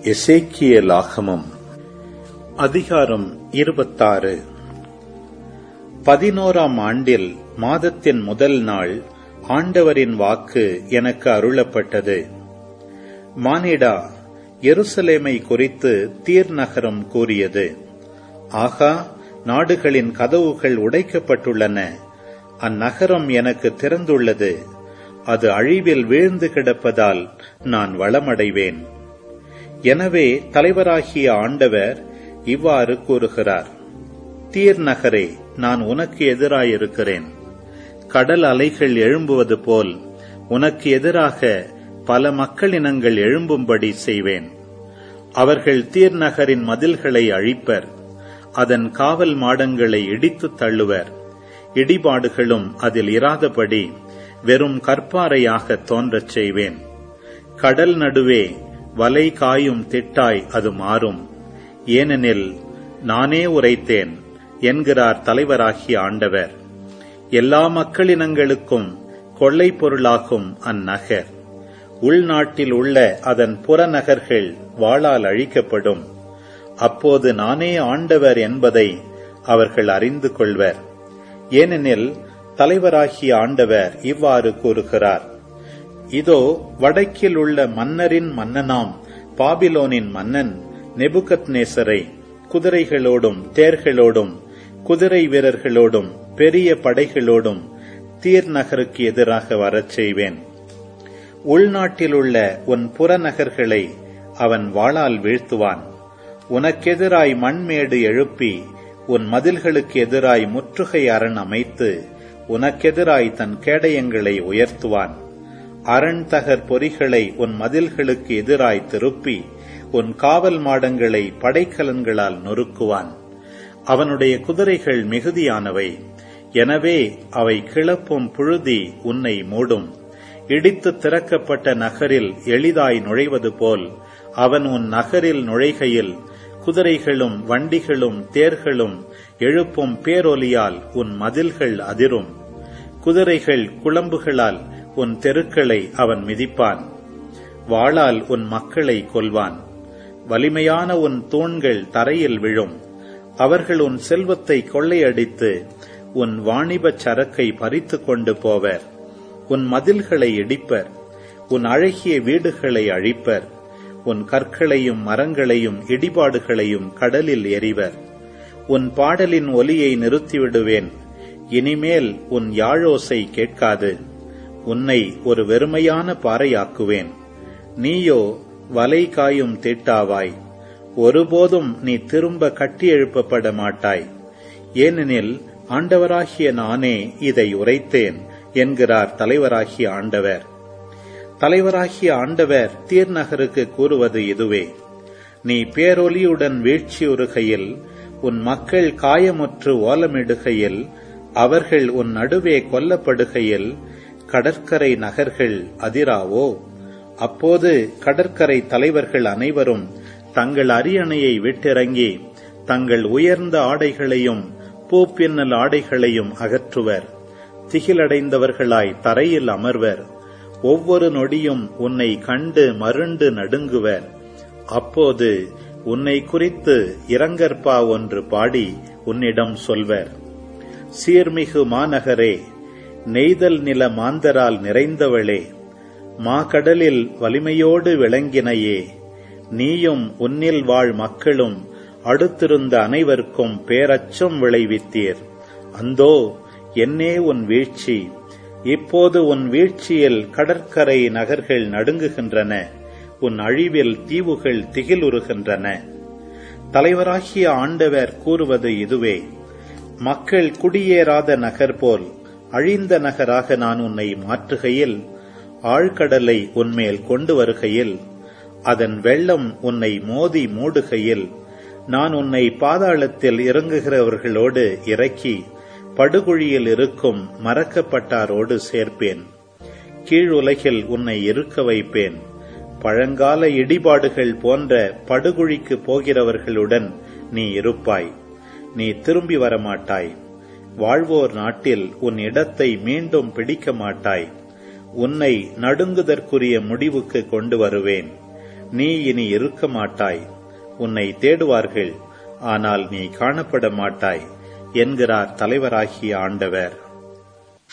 எசேக்கியலாகமம் அதிகாரம் இருபத்தாறு பதினோராம் ஆண்டில் மாதத்தின் முதல் நாள் ஆண்டவரின் வாக்கு எனக்கு அருளப்பட்டது மானிடா எருசலேமை குறித்து தீர் நகரம் கூறியது ஆகா நாடுகளின் கதவுகள் உடைக்கப்பட்டுள்ளன அந்நகரம் எனக்கு திறந்துள்ளது அது அழிவில் வீழ்ந்து கிடப்பதால் நான் வளமடைவேன் எனவே தலைவராகிய ஆண்டவர் இவ்வாறு கூறுகிறார் தீர் நகரே நான் உனக்கு எதிராயிருக்கிறேன் கடல் அலைகள் எழும்புவது போல் உனக்கு எதிராக பல மக்களினங்கள் எழும்பும்படி செய்வேன் அவர்கள் தீர் நகரின் மதில்களை அழிப்பர் அதன் காவல் மாடங்களை இடித்துத் தள்ளுவர் இடிபாடுகளும் அதில் இராதபடி வெறும் கற்பாறையாக தோன்றச் செய்வேன் கடல் நடுவே வலை காயும் திட்டாய் அது மாறும் ஏனெனில் நானே உரைத்தேன் என்கிறார் தலைவராகிய ஆண்டவர் எல்லா மக்களினங்களுக்கும் கொள்ளை பொருளாகும் அந்நகர் உள்நாட்டில் உள்ள அதன் புறநகர்கள் வாளால் அழிக்கப்படும் அப்போது நானே ஆண்டவர் என்பதை அவர்கள் அறிந்து கொள்வர் ஏனெனில் தலைவராகிய ஆண்டவர் இவ்வாறு கூறுகிறார் இதோ வடக்கில் உள்ள மன்னரின் மன்னனாம் பாபிலோனின் மன்னன் நெபுகத் நேசரை குதிரைகளோடும் தேர்களோடும் குதிரை வீரர்களோடும் பெரிய படைகளோடும் தீர் நகருக்கு எதிராக வரச் செய்வேன் உள்நாட்டில் உள்ள உன் புறநகர்களை அவன் வாளால் வீழ்த்துவான் உனக்கெதிராய் மண்மேடு எழுப்பி உன் மதில்களுக்கு எதிராய் முற்றுகை அரண் அமைத்து உனக்கெதிராய் தன் கேடயங்களை உயர்த்துவான் அரண் தகர் பொறிகளை உன் மதில்களுக்கு எதிராய் திருப்பி உன் காவல் மாடங்களை படைக்கலன்களால் நொறுக்குவான் அவனுடைய குதிரைகள் மிகுதியானவை எனவே அவை கிளப்பும் புழுதி உன்னை மூடும் இடித்து திறக்கப்பட்ட நகரில் எளிதாய் நுழைவது போல் அவன் உன் நகரில் நுழைகையில் குதிரைகளும் வண்டிகளும் தேர்களும் எழுப்பும் பேரொலியால் உன் மதில்கள் அதிரும் குதிரைகள் குளம்புகளால் உன் தெருக்களை அவன் மிதிப்பான் வாளால் உன் மக்களை கொல்வான் வலிமையான உன் தூண்கள் தரையில் விழும் அவர்கள் உன் செல்வத்தை கொள்ளையடித்து உன் வாணிபச் சரக்கை பறித்து கொண்டு போவர் உன் மதில்களை இடிப்பர் உன் அழகிய வீடுகளை அழிப்பர் உன் கற்களையும் மரங்களையும் இடிபாடுகளையும் கடலில் எறிவர் உன் பாடலின் ஒலியை நிறுத்திவிடுவேன் இனிமேல் உன் யாழோசை கேட்காது உன்னை ஒரு வெறுமையான பாறையாக்குவேன் நீயோ வலை காயும் தீட்டாவாய் ஒருபோதும் நீ திரும்ப கட்டி எழுப்பப்பட மாட்டாய் ஏனெனில் ஆண்டவராகிய நானே இதை உரைத்தேன் என்கிறார் தலைவராகிய ஆண்டவர் தலைவராகிய ஆண்டவர் தீர் நகருக்கு கூறுவது இதுவே நீ பேரொலியுடன் வீழ்ச்சியுறுகையில் உன் மக்கள் காயமுற்று ஓலமிடுகையில் அவர்கள் உன் நடுவே கொல்லப்படுகையில் கடற்கரை நகர்கள் அதிராவோ அப்போது கடற்கரை தலைவர்கள் அனைவரும் தங்கள் அரியணையை விட்டிறங்கி தங்கள் உயர்ந்த ஆடைகளையும் பூப்பின்னல் ஆடைகளையும் அகற்றுவர் திகிலடைந்தவர்களாய் தரையில் அமர்வர் ஒவ்வொரு நொடியும் உன்னை கண்டு மருண்டு நடுங்குவர் அப்போது உன்னை குறித்து இரங்கற்பா ஒன்று பாடி உன்னிடம் சொல்வர் சீர்மிகு மாநகரே நெய்தல் நில மாந்தரால் நிறைந்தவளே மாகடலில் வலிமையோடு விளங்கினையே நீயும் உன்னில் வாழ் மக்களும் அடுத்திருந்த அனைவருக்கும் பேரச்சம் விளைவித்தீர் அந்தோ என்னே உன் வீழ்ச்சி இப்போது உன் வீழ்ச்சியில் கடற்கரை நகர்கள் நடுங்குகின்றன உன் அழிவில் தீவுகள் திகிலுறுகின்றன தலைவராகிய ஆண்டவர் கூறுவது இதுவே மக்கள் குடியேறாத நகர் போல் அழிந்த நகராக நான் உன்னை மாற்றுகையில் ஆழ்கடலை உன்மேல் கொண்டு வருகையில் அதன் வெள்ளம் உன்னை மோதி மூடுகையில் நான் உன்னை பாதாளத்தில் இறங்குகிறவர்களோடு இறக்கி படுகுழியில் இருக்கும் மறக்கப்பட்டாரோடு சேர்ப்பேன் கீழுலகில் உன்னை இருக்க வைப்பேன் பழங்கால இடிபாடுகள் போன்ற படுகுழிக்கு போகிறவர்களுடன் நீ இருப்பாய் நீ திரும்பி வரமாட்டாய் வாழ்வோர் நாட்டில் உன் இடத்தை மீண்டும் பிடிக்க மாட்டாய் உன்னை நடுங்குதற்குரிய முடிவுக்கு கொண்டு வருவேன் நீ இனி இருக்க மாட்டாய் உன்னை தேடுவார்கள் ஆனால் நீ காணப்பட மாட்டாய் என்கிறார் தலைவராகிய ஆண்டவர்